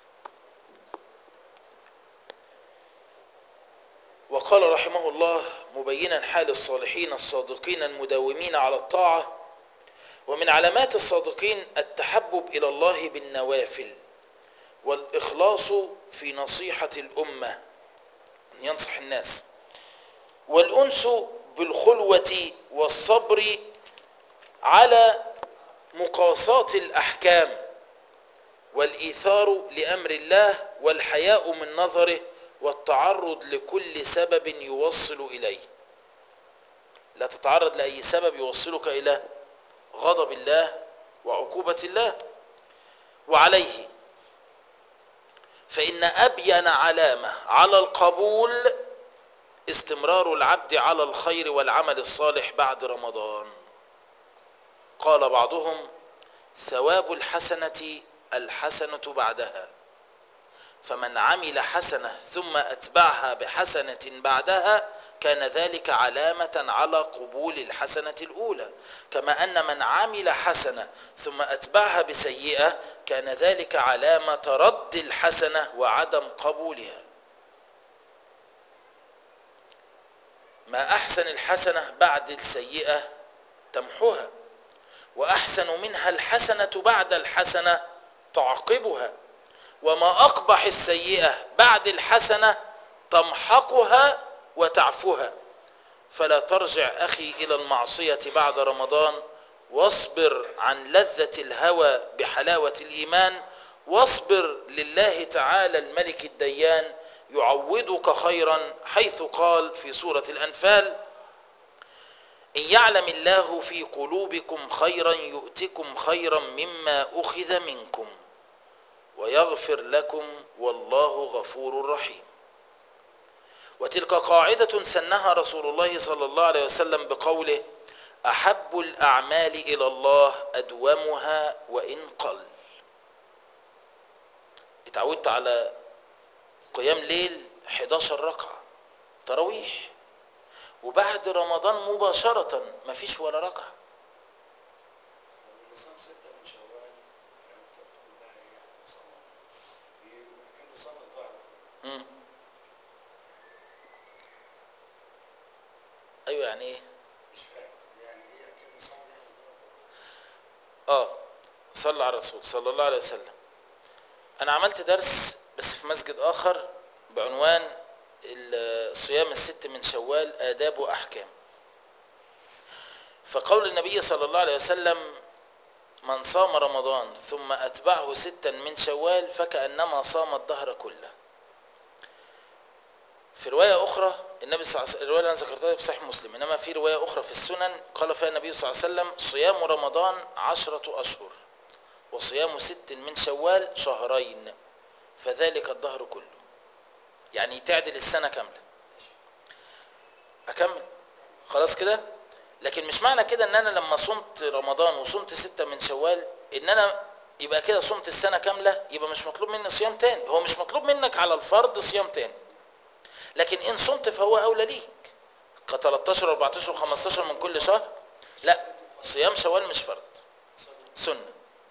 وقال رحمه الله مبينا حال الصالحين الصادقين المداومين على الطاعة ومن علامات الصادقين التحبب إلى الله بالنوافل والإخلاص في نصيحة الأمة أن ينصح الناس والأنس بالخلوة والصبر على مقاصات الأحكام والإيثار لأمر الله والحياء من نظره والتعرض لكل سبب يوصل إليه لا تتعرض لأي سبب يوصلك إلى غضب الله وعقوبة الله وعليه فإن أبين علامة على القبول استمرار العبد على الخير والعمل الصالح بعد رمضان قال بعضهم ثواب الحسنة الحسنة بعدها فمن عمل حسنة ثم أتبعها بحسنة بعدها كان ذلك علامة على قبول الحسنة الأولى كما أن من عمل حسنة ثم أتبعها بسيئة كان ذلك علامة رد الحسنة وعدم قبولها ما أحسن الحسنة بعد السيئة تمحوها وأحسن منها الحسنة بعد الحسنة تعقبها وما أقبح السيئة بعد الحسنة تمحقها وتعفها فلا ترجع أخي إلى المعصية بعد رمضان واصبر عن لذة الهوى بحلاوة الإيمان واصبر لله تعالى الملك الديان يعوضك خيرا حيث قال في سورة الأنفال إن يعلم الله في قلوبكم خيرا يؤتكم خيرا مما أخذ منكم ويغفر لكم والله غفور رحيم وتلك قاعدة سنها رسول الله صلى الله عليه وسلم بقوله أحب الأعمال إلى الله أدومها وإن قل اتعودت على قيام ليل 11 ركعة تراويح وبعد رمضان مباشرة مفيش ولا ركعة اللي صام ستة من شوال يعني انت بتقول بقى ايه يعني صام يمكن صام الظهر مم. ايوه يعني ايه مش فاهم يعني ايه كان صام يعني الظهر اه صلى على الرسول صلى الله عليه وسلم انا عملت درس بس في مسجد اخر بعنوان ال- صيام الست من شوال آداب وأحكام فقول النبي صلى الله عليه وسلم من صام رمضان ثم أتبعه ستا من شوال فكأنما صام الدهر كله في رواية أخرى النبي صلى الله عليه وسلم الرواية اللي أنا ذكرتها في صحيح مسلم إنما في رواية أخرى في السنن قال فيها النبي صلى الله عليه وسلم صيام رمضان عشرة أشهر وصيام ست من شوال شهرين فذلك الدهر كله يعني تعدل السنة كاملة أكمل خلاص كده لكن مش معنى كده ان انا لما صمت رمضان وصمت ستة من شوال ان انا يبقى كده صمت السنة كاملة يبقى مش مطلوب مني صيام تاني هو مش مطلوب منك على الفرض صيام تاني لكن ان صمت فهو اولى ليك ك 13 14 و15 من كل شهر لا صيام شوال مش فرض سنة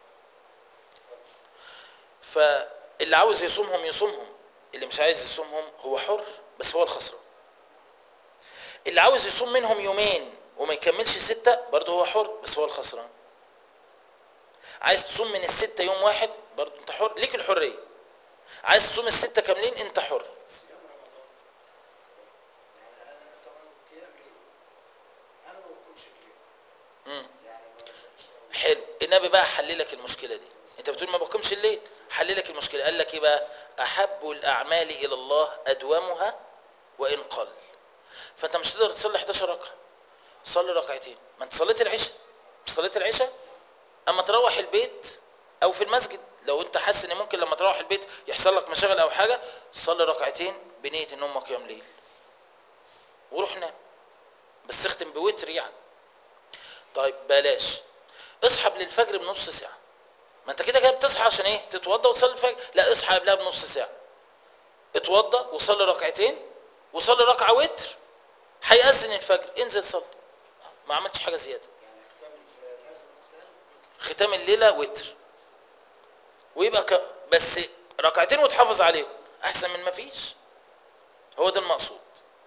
فاللي عاوز يصومهم يصومهم اللي مش عايز يصومهم هو حر بس هو الخسران اللي عاوز يصوم منهم يومين وما يكملش ستة برضه هو حر بس هو الخسران عايز تصوم من الستة يوم واحد برضه انت حر ليك الحرية عايز تصوم الستة كاملين انت حر صيام رمضان يعني انا طبعا القيام ليه انا ما بقومش الليل مم. يعني ما بصليش تراويح حلو النبي بقى حللك المشكلة دي انت بتقول ما بقومش الليل حللك المشكلة قال لك ايه بقى احب الاعمال الى الله ادومها وان قل فانت مش تقدر تصلي 11 ركعة صلي ركعتين ما انت صليت العشاء مش صليت العشاء اما تروح البيت او في المسجد لو انت حاسس ان ممكن لما تروح البيت يحصل لك مشاغل او حاجة صلي ركعتين بنية ان هم قيام ليل وروح نام بس اختم بوتر يعني طيب بلاش اصحى للفجر بنص ساعة ما انت كده كده بتصحى عشان ايه تتوضى وتصلي الفجر لا اصحى قبلها بنص ساعة اتوضى وصلي ركعتين وصلي ركعة وتر هيأذن الفجر انزل صلي ما عملتش حاجة زيادة يعني ختام ال- لازم الختام ختام الليلة وتر ويبقى ك... بس ركعتين وتحافظ عليهم احسن من ما فيش هو ده المقصود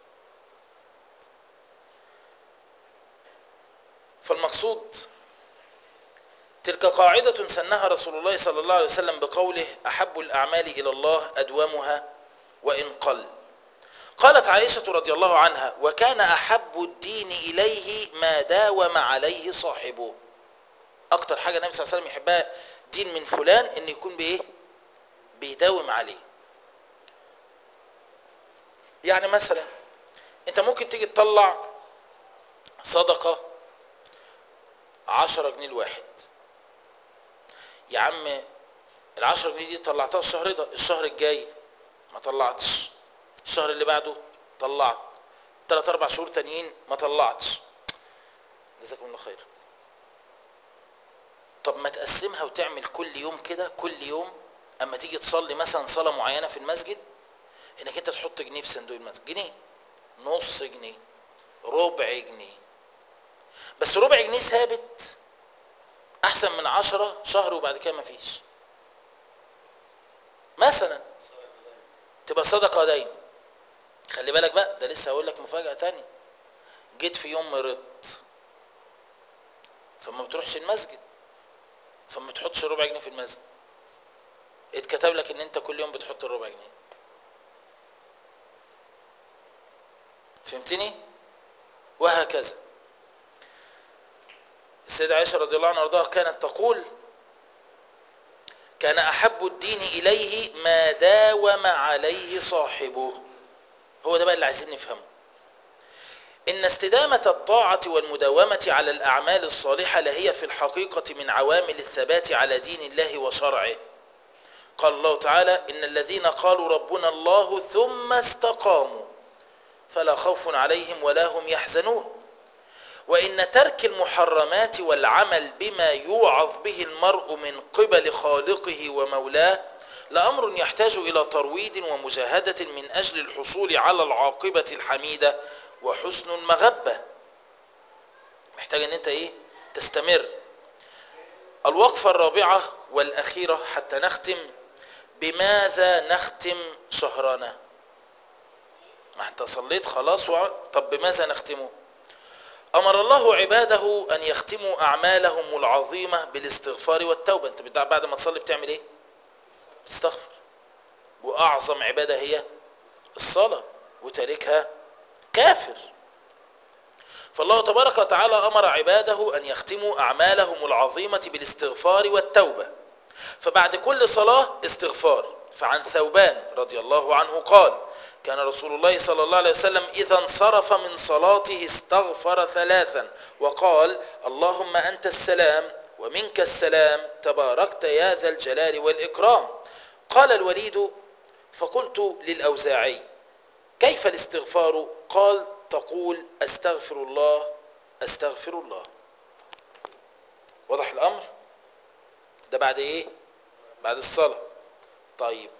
فالمقصود تلك قاعدة سنها رسول الله صلى الله عليه وسلم بقوله أحب الأعمال إلى الله أدومها وإن قل قالت عائشة رضي الله عنها وكان أحب الدين إليه ما داوم عليه صاحبه أكتر حاجة النبي صلى الله عليه وسلم يحبها دين من فلان إن يكون بإيه بيداوم عليه يعني مثلا أنت ممكن تيجي تطلع صدقة عشرة جنيه الواحد يا عم العشرة جنيه دي طلعتها الشهر ده الشهر الجاي ما طلعتش الشهر اللي بعده طلعت ثلاث اربع شهور تانيين ما طلعتش جزاكم الله خير طب ما تقسمها وتعمل كل يوم كده كل يوم اما تيجي تصلي مثلا صلاة معينة في المسجد انك انت تحط جنيه في صندوق المسجد جنيه نص جنيه ربع جنيه بس ربع جنيه ثابت احسن من عشرة شهر وبعد كده مفيش مثلا تبقى صدقة دايما خلي بالك بقى ده لسه هقول لك مفاجأة تانية جيت في يوم مرضت فما بتروحش المسجد فما بتحطش ربع جنيه في المسجد اتكتب لك ان انت كل يوم بتحط الربع جنيه فهمتني وهكذا السيدة عائشة رضي الله عنها وارضاها كانت تقول كان أحب الدين إليه ما داوم عليه صاحبه هو ده بقى اللي عايزين نفهمه إن استدامة الطاعة والمداومة على الأعمال الصالحة لهي في الحقيقة من عوامل الثبات على دين الله وشرعه قال الله تعالى إن الذين قالوا ربنا الله ثم استقاموا فلا خوف عليهم ولا هم يحزنون وإن ترك المحرمات والعمل بما يوعظ به المرء من قبل خالقه ومولاه لأمر يحتاج إلى ترويض ومجاهدة من أجل الحصول على العاقبة الحميدة وحسن المغبة محتاج ان انت ايه تستمر الوقفة الرابعة والأخيرة حتى نختم بماذا نختم شهرنا ما انت صليت خلاص و... طب بماذا نختمه أمر الله عباده أن يختموا أعمالهم العظيمة بالاستغفار والتوبة أنت بتاع بعد ما تصلي بتعمل إيه تستغفر وأعظم عبادة هي الصلاة وتاركها كافر فالله تبارك وتعالى أمر عباده أن يختموا أعمالهم العظيمة بالاستغفار والتوبة فبعد كل صلاة استغفار فعن ثوبان رضي الله عنه قال كان رسول الله صلى الله عليه وسلم إذا انصرف من صلاته استغفر ثلاثا وقال اللهم أنت السلام ومنك السلام تباركت يا ذا الجلال والإكرام قال الوليد فقلت للأوزاعي كيف الاستغفار قال تقول استغفر الله استغفر الله واضح الأمر ده بعد ايه بعد الصلاة طيب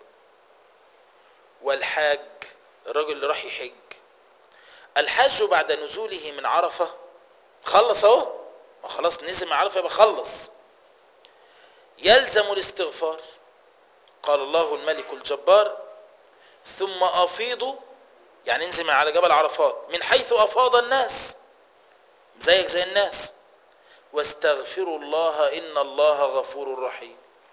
والحاج الرجل اللي راح يحج الحاج بعد نزوله من عرفة خلص اهو ما خلاص نزل من عرفة يبقى خلص يلزم الاستغفار قال الله الملك الجبار ثم أفيضوا يعني انزل من على جبل عرفات من حيث أفاض الناس زيك زي الناس واستغفروا الله إن الله غفور رحيم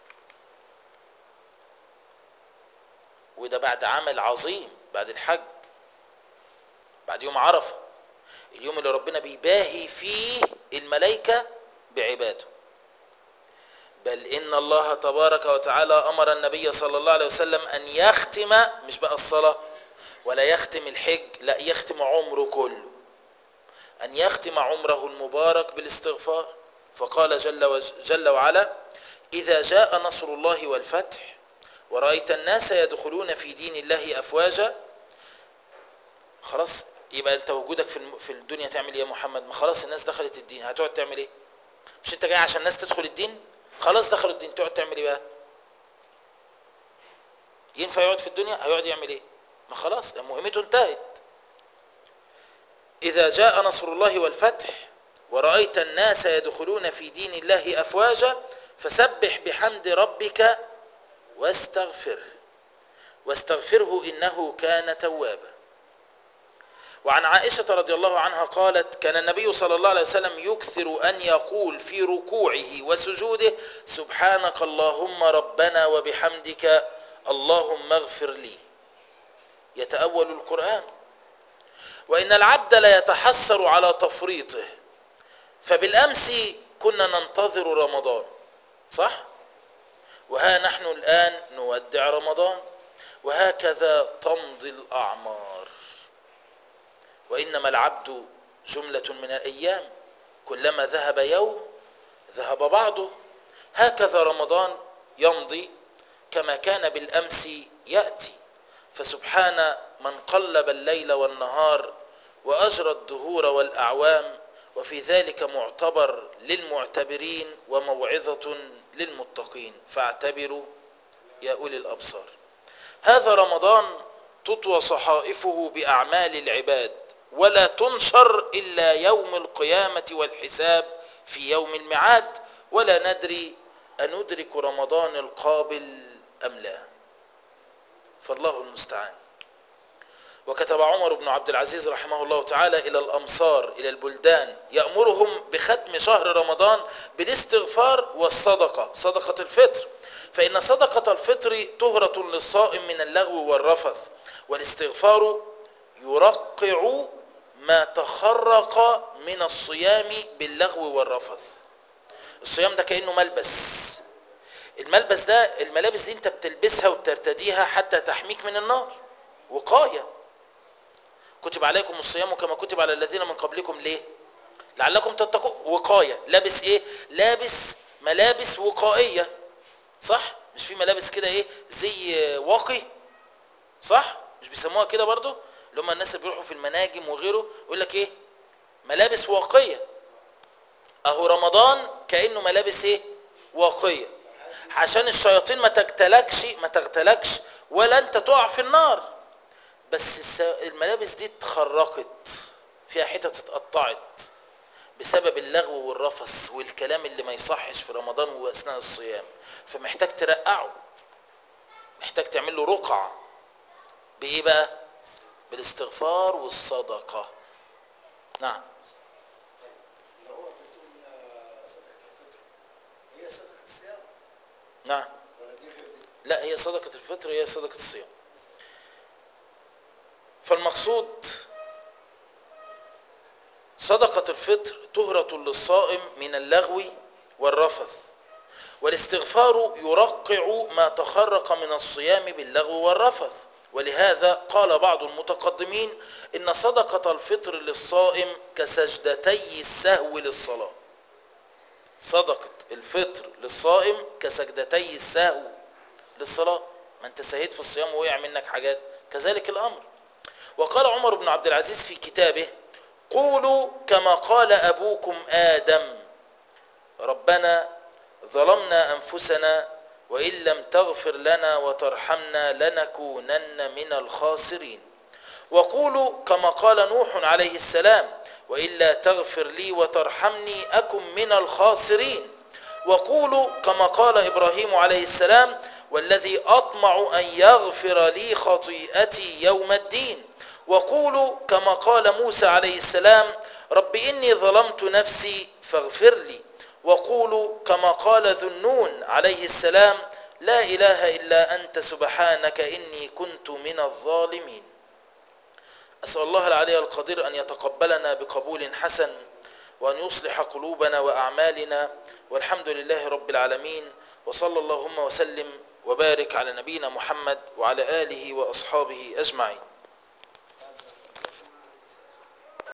وده بعد عمل عظيم بعد الحج بعد يوم عرفة اليوم اللي ربنا بيباهي فيه الملائكة بعباده بل إن الله تبارك وتعالى أمر النبي صلى الله عليه وسلم أن يختم مش بقى الصلاة ولا يختم الحج لا يختم عمره كله أن يختم عمره المبارك بالاستغفار فقال جل, وج جل وعلا إذا جاء نصر الله والفتح ورأيت الناس يدخلون في دين الله أفواجا خلاص يبقى أنت وجودك في في الدنيا تعمل إيه يا محمد ما خلاص الناس دخلت الدين هتقعد تعمل إيه مش أنت جاي عشان الناس تدخل الدين خلاص دخلوا الدين تقعد تعمل إيه بقى ينفع يقعد في الدنيا هيقعد يعمل إيه ما خلاص مهمته انتهت إذا جاء نصر الله والفتح ورأيت الناس يدخلون في دين الله أفواجا فسبح بحمد ربك واستغفره واستغفره إنه كان توابا وعن عائشة رضي الله عنها قالت كان النبي صلى الله عليه وسلم يكثر أن يقول في ركوعه وسجوده سبحانك اللهم ربنا وبحمدك اللهم اغفر لي يتأول القرآن وإن العبد لا يتحسر على تفريطه فبالأمس كنا ننتظر رمضان صح؟ وها نحن الآن نودع رمضان وهكذا تمضي الأعمار وإنما العبد جملة من الأيام كلما ذهب يوم ذهب بعضه هكذا رمضان يمضي كما كان بالأمس يأتي فسبحان من قلب الليل والنهار وأجرى الدهور والأعوام وفي ذلك معتبر للمعتبرين وموعظة للمتقين فاعتبروا يا أولي الأبصار هذا رمضان تطوى صحائفه بأعمال العباد ولا تنشر إلا يوم القيامة والحساب في يوم الميعاد ولا ندري أندرك رمضان القابل أم لا فالله المستعان وكتب عمر بن عبد العزيز رحمه الله تعالى إلى الأمصار إلى البلدان يأمرهم بختم شهر رمضان بالاستغفار والصدقة صدقة الفطر فإن صدقة الفطر طهرة للصائم من اللغو والرفث والاستغفار يرقع ما تخرق من الصيام باللغو والرفث الصيام ده كأنه ملبس الملبس ده الملابس دي انت بتلبسها وبترتديها حتى تحميك من النار وقاية كتب عليكم الصيام كما كتب على الذين من قبلكم ليه لعلكم تتقون وقاية لابس ايه لابس ملابس وقائية صح مش في ملابس كده ايه زي واقي صح مش بيسموها كده برضو اللي هم الناس اللي بيروحوا في المناجم وغيره يقول لك ايه ملابس واقية اهو رمضان كأنه ملابس ايه واقية عشان الشياطين ما تقتلكش ما تغتلكش ولا انت تقع في النار بس الس- الملابس دي اتخرقت فيها حتت اتقطعت بسبب اللغو والرفث والكلام اللي ما يصحش في رمضان واثناء الصيام فمحتاج ترقعه محتاج تعمل له رقعه بايه بقى بالاستغفار والصدقه نعم طيب لو هو بتقول آه، صدقة الفطر هي صدقة الصيام نعم ولا دي غير دي؟ لا هي صدقة الفطر هي صدقة الصيام فالمقصود صدقة الفطر طهرة للصائم من اللغو والرفث والاستغفار يرقع ما تخرق من الصيام باللغو والرفث ولهذا قال بعض المتقدمين إن صدقة الفطر للصائم كسجدتي السهو للصلاة صدقة الفطر للصائم كسجدتي السهو للصلاة ما انت سهيت في الصيام ووقع منك حاجات كذلك الأمر وقال عمر بن عبد العزيز في كتابه قولوا كما قال أبوكم آدم ربنا ظلمنا أنفسنا وإن لم تغفر لنا وترحمنا لنكونن من الخاسرين وقولوا كما قال نوح عليه السلام وإلا تغفر لي وترحمني أكن من الخاسرين وقولوا كما قال إبراهيم عليه السلام والذي أطمع أن يغفر لي خطيئتي يوم الدين وقولوا كما قال موسى عليه السلام رب إني ظلمت نفسي فاغفر لي وقولوا كما قال ذو النون عليه السلام لا إله إلا أنت سبحانك إني كنت من الظالمين أسأل الله العلي القدير أن يتقبلنا بقبول حسن وأن يصلح قلوبنا وأعمالنا والحمد لله رب العالمين وصلى اللهم وسلم وبارك على نبينا محمد وعلى آله وأصحابه أجمعين